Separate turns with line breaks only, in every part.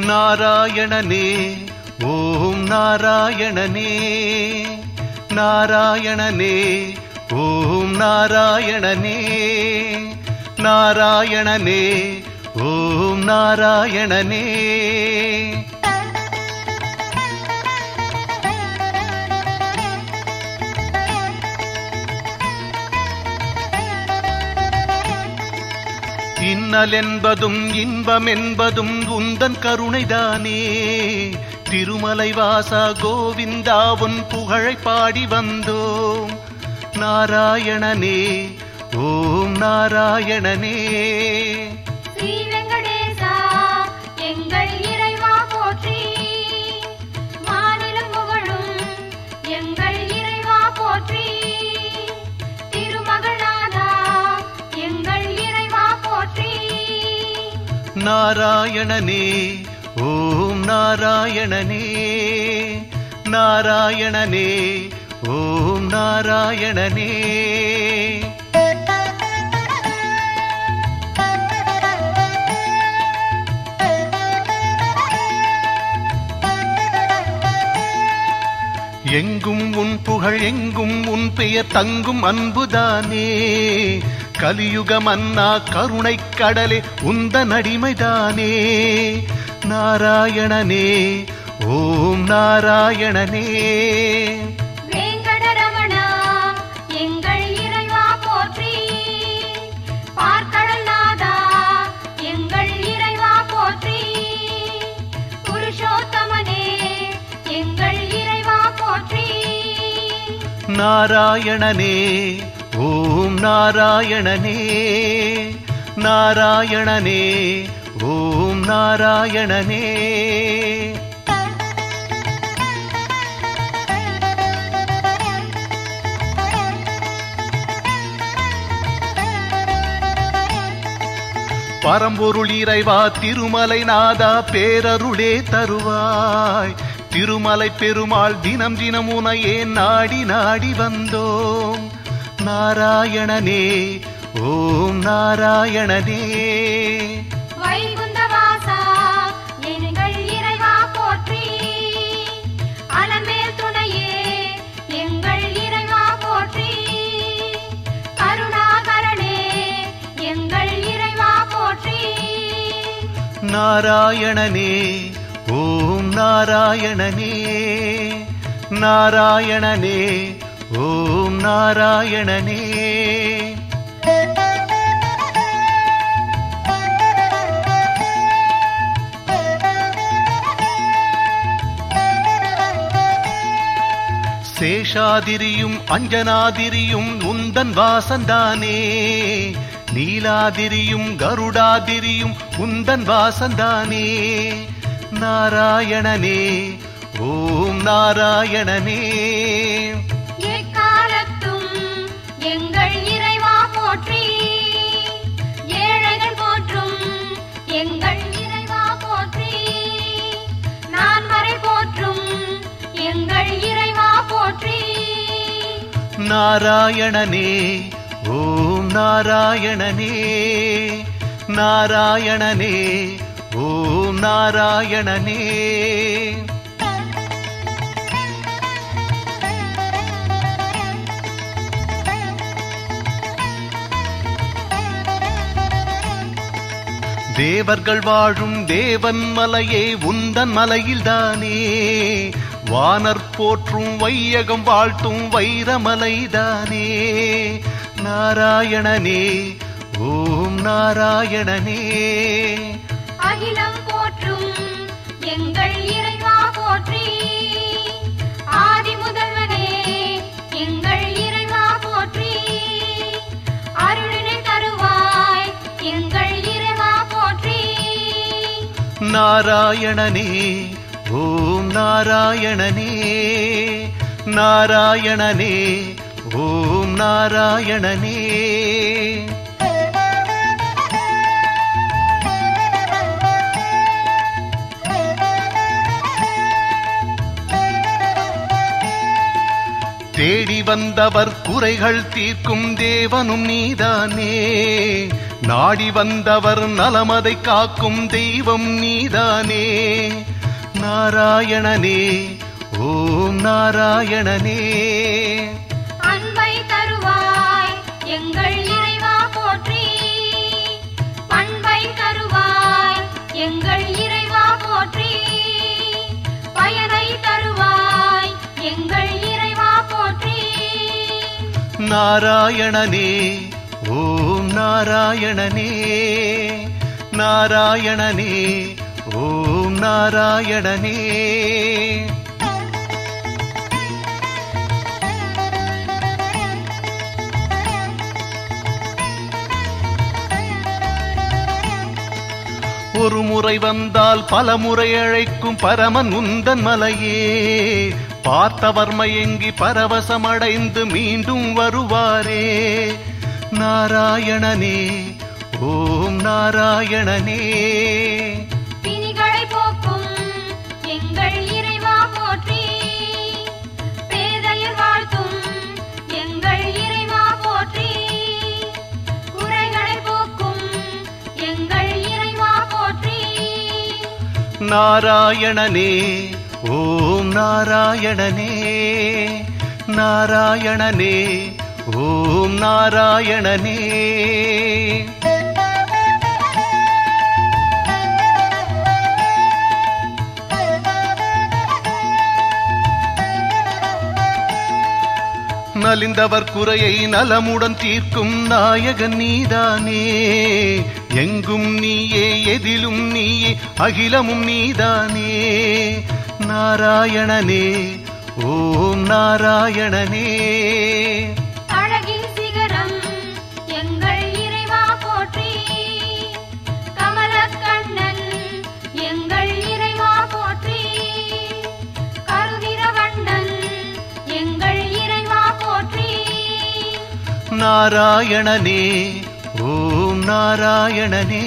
நாராயணனே ஓம் நாராயணனே நாராயணனே ஓம் நாராயணனே நாராயணனே ஓம் நாராயணனே இன்னல் என்பதும் இன்பம் என்பதும் உந்தன் கருணைதானே திருமலை வாசா கோவிந்தா உன் புகழை பாடி வந்தோம் நாராயணனே ஓம் நாராயணனே
ஸ்ரீ வெங்கடேசா எங்கள் இறைவா போற்றி மாநிலம் புகழும் எங்கள் இறைவா போற்றி திருமகளாதா எங்கள் இறைவா போற்றி
நாராயணனே ஓம் நாராயணனே நாராயணனே ஓம் நாராயணனே எங்கும் உன் புகழ் எங்கும் உன் பெயர் தங்கும் அன்புதானே கலியுக மன்னா கருணை கடலே உந்த நடிமைதானே நாராயணனே ஓம் நாராயணனே
வேங்கடரமணா எங்கள் இறைவா போற்றி பார்க்கடல் நாதா எங்கள் இறைவா போற்றி புருஷோத்தமனே எங்கள் இறைவா போற்றி
நாராயணனே ஓம் நாராயணனே நாராயணனே ஓம் நாராயணனே பரம்பொருள் இறைவா திருமலை நாதா பேரருளே தருவாய் திருமலை பெருமாள் தினம் தினம் உனையே நாடி நாடி வந்தோம் நாராயணனே ஓம் நாராயணனே
வைகுந்தவாசா எங்கள் இறைவா போற்றி அலமேல் துணையே எங்கள் இறைவா போற்றி கருணாகரனே எங்கள் இறைவா போற்றி
நாராயணனே ஓம் நாராயணனே நாராயணனே ஓம் நாராயணனே சேஷாதிரியும் அஞ்சனாதிரியும் உந்தன் வாசந்தானே நீலாதிரியும் கருடாதிரியும் உந்தன் வாசந்தானே நாராயணனே ஓம் நாராயணனே
எக்காலத்தும் எங்கள் இறைவா போற்றி ஏழைகள் போற்றும் எங்கள் இறைவா போற்றி நான் வரை போற்றும் எங்கள் இறைவா போற்றி
நாராயணனே ஓம் நாராயணனே நாராயணனே ஓம் நாராயணனே தேவர்கள் வாழும் தேவன் மலையே உந்தன் மலையில்தானே வானர் போற்றும் வையகம் வாழ்த்தும் வைரமலைதானே நாராயணனே ஓம் நாராயணனே
அகிலம் போற்றும் எங்கள் இறைவா போற்றி ஆதி முதல்வனே எங்கள் இறைவா போற்றி அருளினை தருவாய் எங்கள் இறைவா போற்றி
நாராயணனே ஓம் நாராயணனே நாராயணனே ஓம் நாராயணனே தேடி வந்தவர் குறைகள் தீர்க்கும் தேவனும் நீதானே நாடி வந்தவர் நலமதை காக்கும் தெய்வம் நீதானே நாராயணனே ஓம் நாராயணனே
அன்பை தருவாய் எங்கள் இறைவா போற்றி பண்பை தருவாய் எங்கள் இறைவா போற்றி பயனை தருவாய் எங்கள் இறைவா போற்றி
நாராயணனே ஓம் நாராயணனே நாராயணனே ஓம் நாராயணனே ஒரு முறை வந்தால் பல முறை அழைக்கும் பரமன் உந்தன் மலையே பார்த்தவர் மயங்கி பரவசமடைந்து மீண்டும் வருவாரே நாராயணனே ஓம் நாராயணனே
பிணிகளை போக்கும் எங்கள் இறைவா போற்றி பேதையர் வாழ்த்தும் எங்கள் இறைவா போற்றி குறைகளை போக்கும் எங்கள் இறைவா போற்றி
நாராயணனே ஓம் நாராயணனே நாராயணனே ஓம் நாராயணனே நலிந்தவர் குறையை நலமுடன் தீர்க்கும் நாயகன் நீதானே எங்கும் நீயே எதிலும் நீயே அகிலமும் நீதானே நாராயணனே ஓம் நாராயணனே
அழகின் சிகரம் எங்கள் இறைவா போற்றி கமலக்கண்ணன் எங்கள் இறைவா போற்றி கருநிறவண்ணன் எங்கள் இறைவா போற்றி
நாராயணனே ஓம் நாராயணனே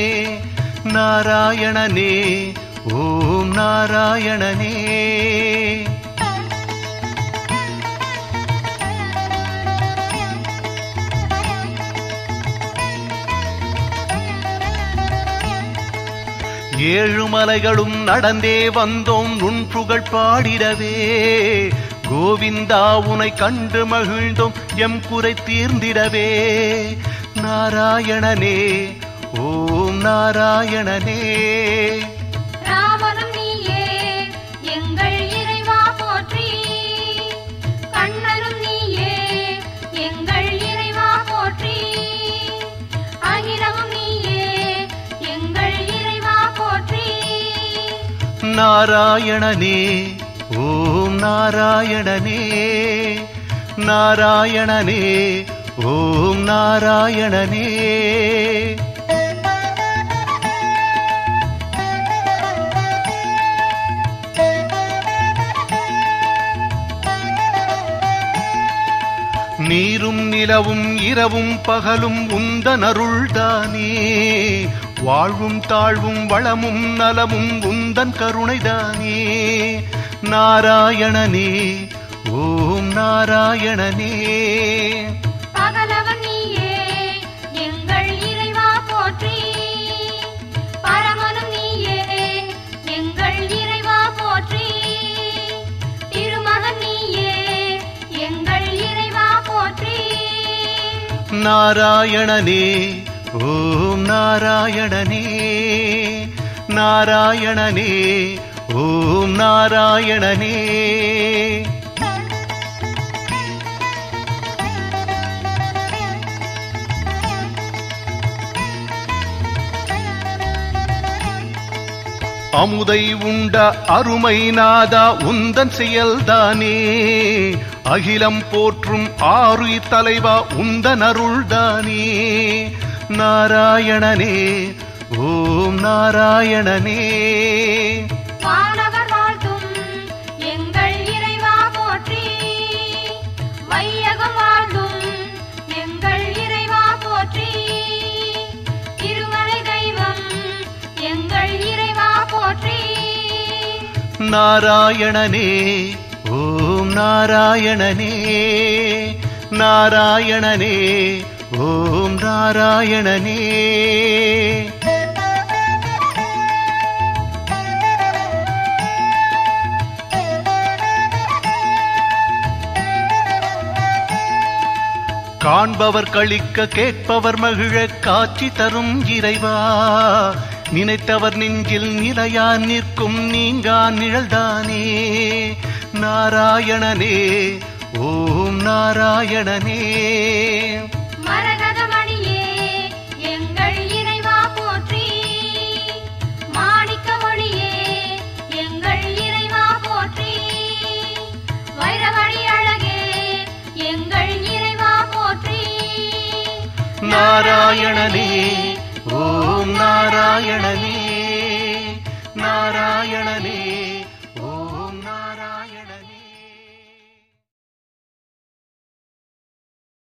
நாராயணனே ஓம் நாராயணனே ஏழு மலைகளும் நடந்தே வந்தோம் உன் புகழ் பாடிடவே கோவிந்தா உனை கண்டு மகிழ்ந்தோம் எம் குறை தீர்ந்திடவே நாராயணனே ஓம் நாராயணனே
ராமனும் நீயே எங்கள் இறைவா போற்றி கண்ணனும் நீயே எங்கள் இறைவா போற்றி அகிலமும் நீயே எங்கள் இறைவா போற்றி
நாராயணனே ஓம் நாராயணனே நாராயணனே ஓம் நாராயணனே நீரும் நிலவும் இரவும் பகலும் உந்தன் அருள்தானே வாழ்வும் தாழ்வும் வளமும் நலமும் உந்தன் கருணைதானே நாராயணனே ஓம் நாராயணனே
பகலவன் நீயே எங்கள் இறைவா போற்றி பரமனும் நீயே எங்கள் இறைவா போற்றி திருமகன் நீயே எங்கள் இறைவா போற்றி
நாராயணனே ஓம் நாராயணனே நாராயணனே ஓம் நாராயணனே அமுதை உண்ட அருமை நாதா உந்தன் செயல்தானே அகிலம் போற்றும் ஆருயிர் தலைவா உந்தன் அருள்தானே நாராயணனே ஓம் நாராயணனே
வானவர் வாழ்த்தும் எங்கள் இறைவா போற்றி வையகம் வாழ்ந்தும் எங்கள் இறைவா போற்றி திருமலை தெய்வம் எங்கள் இறைவா போற்றி
நாராயணனே ஓம் நாராயணனே நாராயணனே ஓம் நாராயணனே காண்பவர் கழிக்க கேட்பவர் மகிழ காட்சி தரும் இறைவா நினைத்தவர் நெஞ்சில் நிலையா நிற்கும் நீங்கா நிழல்தானே நாராயணனே ஓம் நாராயணனே
மரகதமணியே எங்கள் இறைவா போற்றி மாணிக்க ஒளியே எங்கள் இறைவா போற்றி வைரமணி அழகே எங்கள் இறைவா போற்றி
நாராயணனே ஓம் நாராயணனே நாராயணனே